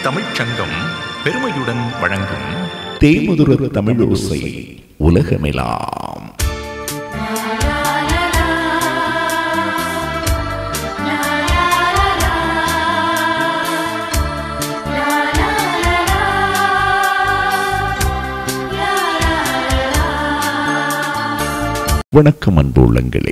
தமிழ்ச் சங்கம் பெருமையுடன் வழங்கும் தேமதுர தமிழோசை உலகமெல்லாம் வணக்கம் அன்பு உள்ளங்களே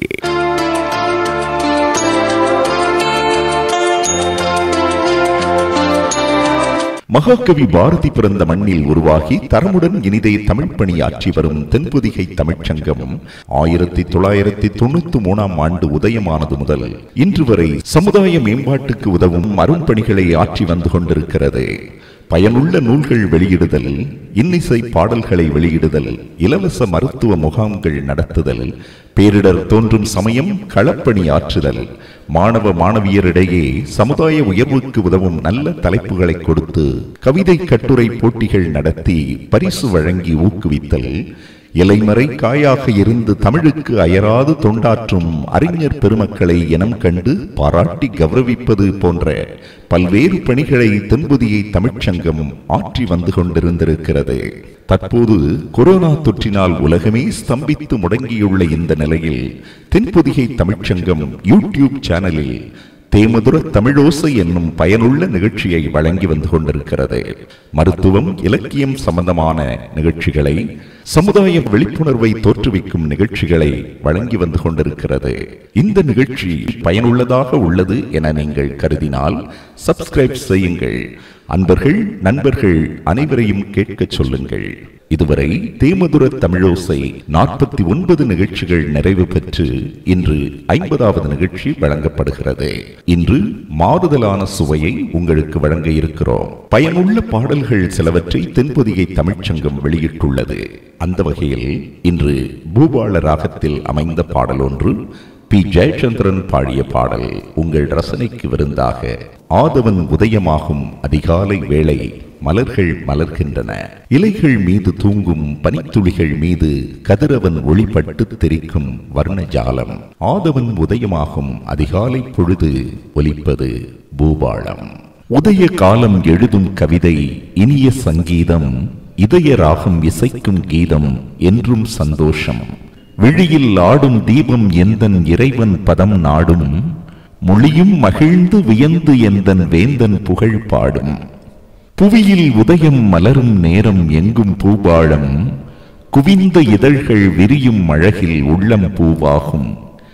மகாகவி பாரதி பிறந்த மண்ணில் உருவாகி தரமுடன் இனிதே தமிழ் பணியாற்றி வரும் தென்பொதிகை தமிழ்ச்சங்கம் ஆயிரத்தி தொள்ளாயிரத்தி தொண்ணூத்தி மூணாம் ஆண்டு உதயமானது முதல் இன்று வரை சமுதாய மேம்பாட்டுக்கு உதவும் அரும்பணிகளை ஆற்றி வந்து கொண்டிருக்கிறது பயனுள்ள நூல்கள் வெளியிடுதல் இன்னிசை பாடல்களை வெளியிடுதல் இலவச மருத்துவ முகாம்கள் நடத்துதல் பேரிடர் தோன்றும் சமயம் களப்பணி ஆற்றுதல் மாணவ மாணவியரிடையே சமுதாய உயர்வுக்கு உதவும் நல்ல தலைப்புகளை கொடுத்து கவிதை கட்டுரை போட்டிகள் நடத்தி பரிசு வழங்கி ஊக்குவித்தல் இலைமறை காயாக இருந்து தமிழுக்கு அயராது தொண்டாற்றும் அறிஞர் பெருமக்களை இனம் கண்டு பாராட்டி கௌரவிப்பது போன்ற பல்வேறு பணிகளை தென்புதியை தமிழ்ச்சங்கம் ஆற்றி வந்து கொண்டிருந்திருக்கிறது தற்போது கொரோனா தொற்றினால் உலகமே ஸ்தம்பித்து முடங்கியுள்ள இந்த நிலையில் தென்புதிகை தமிழ்ச்சங்கம் யூடியூப் சேனலில் தேமதுர தமிழோசை என்னும் பயனுள்ள நிகழ்ச்சியை வழங்கி வந்து கொண்டிருக்கிறது மருத்துவம் இலக்கியம் சம்பந்தமான நிகழ்ச்சிகளை சமுதாய விழிப்புணர்வை தோற்றுவிக்கும் நிகழ்ச்சிகளை வழங்கி வந்து கொண்டிருக்கிறது இந்த நிகழ்ச்சி பயனுள்ளதாக உள்ளது என நீங்கள் கருதினால் சப்ஸ்கிரைப் செய்யுங்கள் அன்பர்கள் நண்பர்கள் அனைவரையும் கேட்கச் சொல்லுங்கள் இதுவரை தேமதுர தமிழோசை நாற்பத்தி ஒன்பது நிகழ்ச்சிகள் நிறைவு பெற்று இன்று ஐம்பதாவது நிகழ்ச்சி வழங்கப்படுகிறது இன்று மாறுதலான சுவையை உங்களுக்கு வழங்க இருக்கிறோம் பயனுள்ள பாடல்கள் சிலவற்றை தென்பொதிகை தமிழ்ச்சங்கம் வெளியிட்டுள்ளது அந்த வகையில் இன்று பூபால ராகத்தில் அமைந்த பாடல் ஒன்று பி ஜெயச்சந்திரன் பாடிய பாடல் உங்கள் ரசனைக்கு விருந்தாக ஆதவன் உதயமாகும் அதிகாலை வேளை மலர்கள் மலர்கின்றன இலைகள் மீது தூங்கும் பனித்துளிகள் மீது கதிரவன் ஒளிப்பட்டு தெரிக்கும் வர்ணஜாலம் ஆதவன் உதயமாகும் அதிகாலை பொழுது ஒலிப்பது பூபாளம் உதய காலம் எழுதும் கவிதை இனிய சங்கீதம் இதய ராகம் இசைக்கும் கீதம் என்றும் சந்தோஷம் விழியில் ஆடும் தீபம் எந்தன் இறைவன் பதம் நாடும் மொழியும் மகிழ்ந்து வியந்து எந்தன் வேந்தன் புகழ் பாடும் புவியில் உதயம் மலரும் நேரம் எங்கும் பூபாழம் குவிந்த இதழ்கள் விரியும் அழகில் உள்ளம் பூவாகும்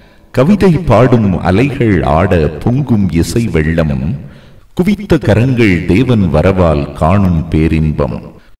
கவிதை பாடும் அலைகள் ஆட பொங்கும் இசை வெள்ளம் குவித்த கரங்கள் தேவன் வரவால் காணும் பேரின்பம்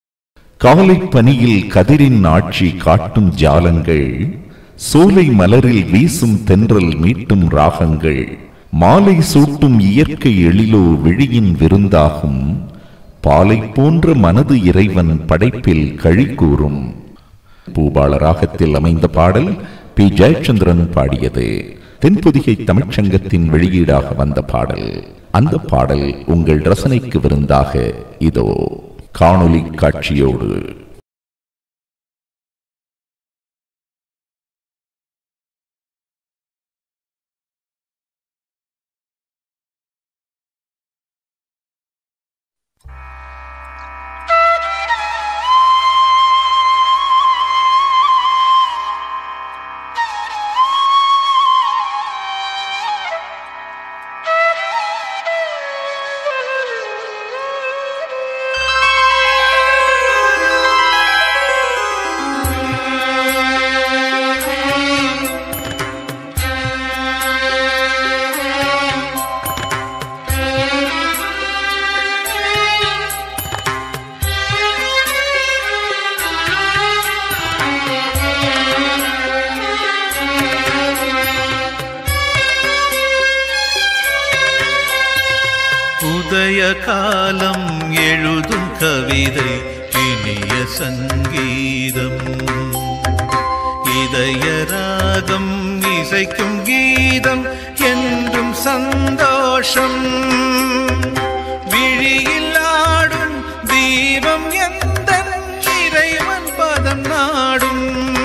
காலை பனியில் கதிரின் ஆட்சி காட்டும் ஜாலங்கள் சோலை மலரில் வீசும் தென்றல் மீட்டும் ராகங்கள் மாலை சூட்டும் இயற்கை எழிலோ விழியின் விருந்தாகும் பாலை போன்ற மனது இறைவன் படைப்பில் கழி கூறும் பூபால ராகத்தில் அமைந்த பாடல் பி ஜெயச்சந்திரன் பாடியது தென்பொதிகை தமிழ்ச்சங்கத்தின் வெளியீடாக வந்த பாடல் அந்த பாடல் உங்கள் ரசனைக்கு விருந்தாக இதோ காணொளி காட்சியோடு உதய காலம் எழுதும் கவிதை இனிய சங்கீதம் இதய ராகம் இசைக்கும் கீதம் என்றும் சந்தோஷம் விழியில் ஆடும் தீபம் எந்த இறைவன் பதம் நாடும்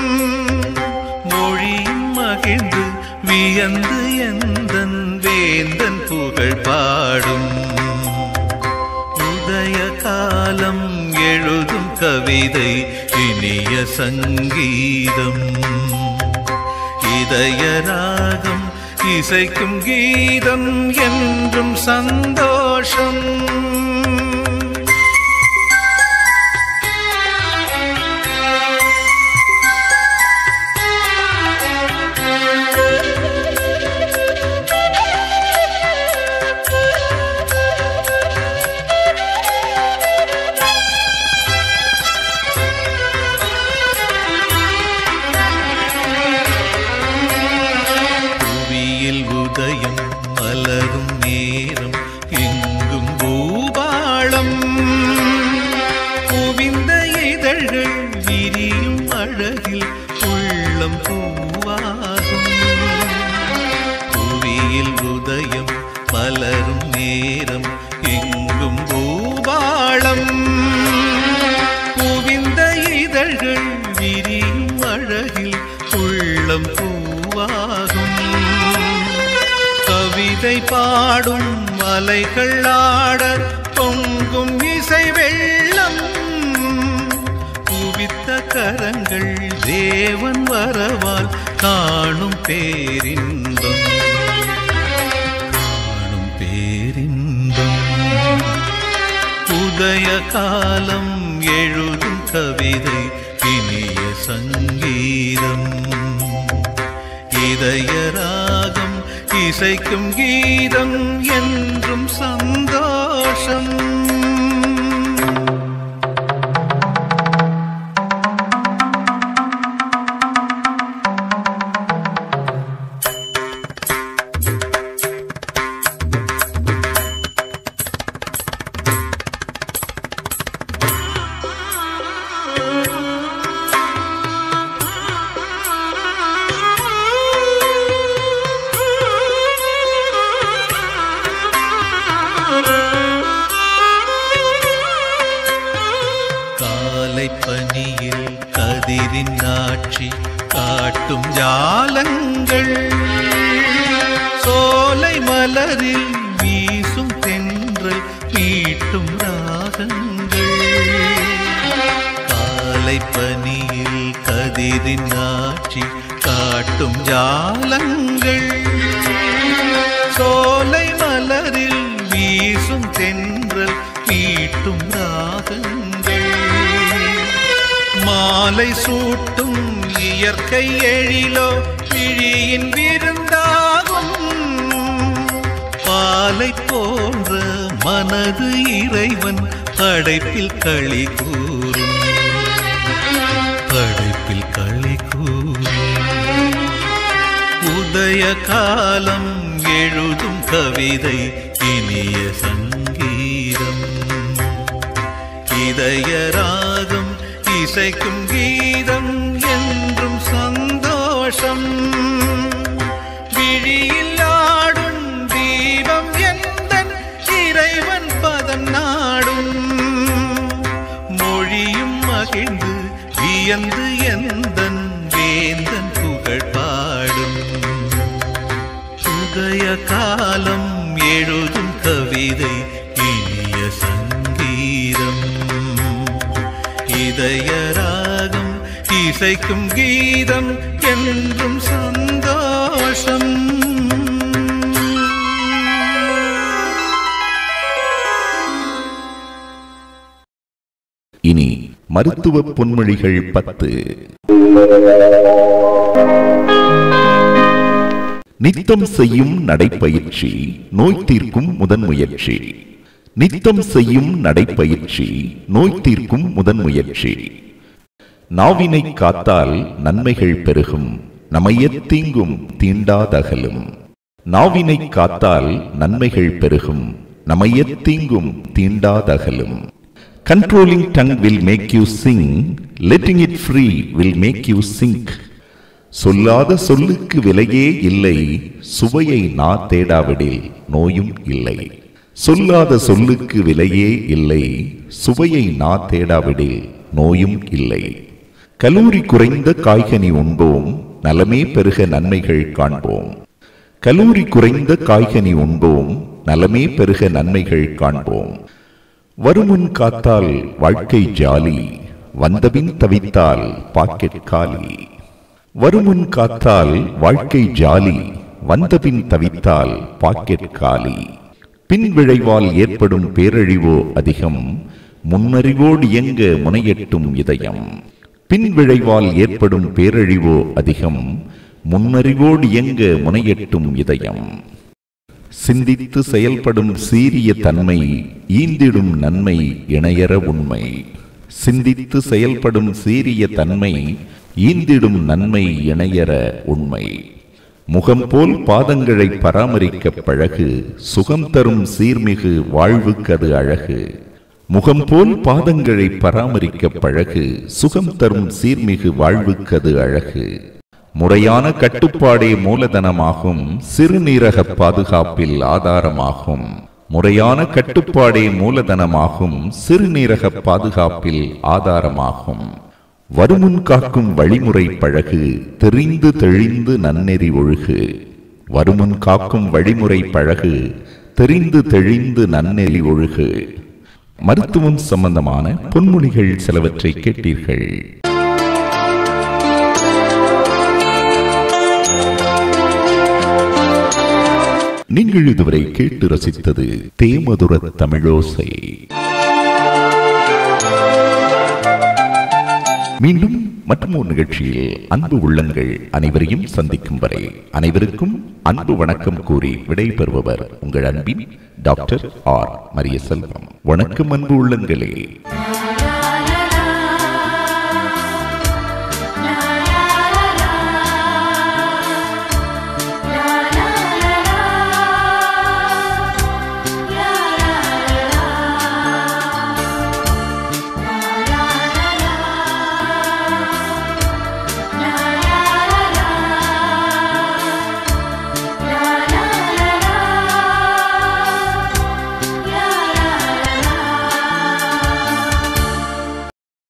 மொழியும் மகிழ்ந்து வியந்து எந்தன் வேந்தன் புகழ் பாடும் உதய கவிதை இனிய சங்கீதம் இதயராகம் இசைக்கும் கீதம் என்றும் சந்தோஷம் புவியில் உதயம் மலரும் நேரம் எங்கும் பூபாளம் குவிந்த இதழ்கள் விரியும் அழகில் உள்ளம் பூவாகும் புவியில் உதயம் மலரும் நேரம் எங்கும் பூபாளம் குவிந்த இதழ்கள் விரியும் அழகில் உள்ளம் பூவாகும் கவிதை பாடும் மலைகள் ஆட பொங்கும் இசை வெள்ளம் குவித்த கரங்கள் தேவன் வரவால் காணும் பேரின்பம் காணும் பேரின்பம் உதய காலம் எழுதும் கவிதை இனிய சங்கீதம் இதய ராகம் இசைக்கும் கீதம் என்றும் சந்தோஷம் காலை பனியில் கதிரின் ஆட்சி காட்டும் ஜாலங்கள் சோலை மலரில் வீசும் தென்றல் மீட்டும் ராகங்கள் காலை பனியில் கதிரின் ஆட்சி காட்டும் ஜாலங்கள் சோலை மலரில் வீசும் தென்றல் மீட்டும் ராகங்கள் மாலை சூட்டும் இயற்கை எழிலோ விழியின் விருந்தாகும் பாலை போன்ற மனது இறைவன் படைப்பில் களி கூறும் படைப்பில் களி கூறும் உதய காலம் எழுதும் கவிதை இனிய சங்கீதம் இதய ராகம் இசைக்கும் கீதம் என்றும் சந்தோஷம் விழியில் ஆடும் தீபம் எந்தன் இறைவன் பதம் நாடும் மொழியும் மகிழ்ந்து வியந்து எந்தன் வேந்தன் புகழ் பாடும் உதய காலம் எழுதும் கவிதை இனிய சங்கீதம் இதய ராகம் இசைக்கும் கீதம் என்றும் சந்தோஷம் இனி மருத்துவ பொன்மொழிகள் பத்து நித்தம் செய்யும் நடைப்பயிற்சி நோய் தீர்க்கும் முதன் முயற்சி நித்தம் செய்யும் நடைப்பயிற்சி நோய் தீர்க்கும் முதன் முயற்சி நாவினை காத்தால் நன்மைகள் பெருகும் நமையத் தீங்கும் தீண்டாதகலும் நாவினை காத்தால் நன்மைகள் பெருகும் நமையத் தீங்கும் தீண்டாதகலும் controlling tongue will make you sing letting it free will make you sink சொல்லாத சொல்லுக்கு விலையே இல்லை சுவையை நா தேடாவிடில் நோயும் இல்லை சொல்லாத சொல்லுக்கு விலையே இல்லை சுவையை நா தேடாவிடில் நோயும் இல்லை கலோரி குறைந்த காய்கனி உண்போம் நலமே பெருக நன்மைகள் காண்போம் கலோரி குறைந்த காய்கனி உண்போம் நலமே பெருக நன்மைகள் காண்போம் வருமுன் காத்தால் வாழ்க்கை ஜாலி வந்தபின் தவித்தால் பாக்கெட் காலி வருமுன் காத்தால் வாழ்க்கை ஜாலி வந்தபின் தவித்தால் பாக்கெட் காலி பின் விளைவால் ஏற்படும் பேரழிவோ அதிகம் முன்னறிவோடு இயங்க முனையட்டும் இதயம் பின் விளைவால் ஏற்படும் பேரழிவோ அதிகம் முன்னறிவோடு இயங்க முனையட்டும் இதயம் சிந்தித்து செயல்படும் சீரிய தன்மை ஈந்திடும் நன்மை இணையற உண்மை சிந்தித்து செயல்படும் சீரிய தன்மை ஈந்திடும் நன்மை இணையற உண்மை முகம் போல் பாதங்களை பராமரிக்க பழகு சுகம் தரும் சீர்மிகு வாழ்வுக்கது அழகு முகம் போல் பாதங்களை பராமரிக்க பழகு சுகம் தரும் சீர்மிகு வாழ்வுக்கது அழகு முறையான கட்டுப்பாடே மூலதனமாகும் சிறுநீரக பாதுகாப்பில் ஆதாரமாகும் முறையான கட்டுப்பாடே மூலதனமாகும் சிறுநீரக பாதுகாப்பில் ஆதாரமாகும் வருமுன் காக்கும் வழிமுறை பழகு தெரிந்து தெளிந்து நன்னெறி ஒழுகு வருமுன் காக்கும் வழிமுறை பழகு தெரிந்து தெளிந்து நன்னெறி ஒழுகு மருத்துவம் சம்பந்தமான பொன்மொழிகள் சிலவற்றை கேட்டீர்கள் நீங்கள் இதுவரை கேட்டு ரசித்தது தேமதுர தமிழோசை மீண்டும் மற்றும் ஒரு நிகழ்ச்சியில் அன்பு உள்ளங்கள் அனைவரையும் சந்திக்கும் வரை அனைவருக்கும் அன்பு வணக்கம் கூறி விடைபெறுபவர் உங்கள் அன்பின் டாக்டர் ஆர் மரிய செல்வம் வணக்கம் அன்பு உள்ளங்களே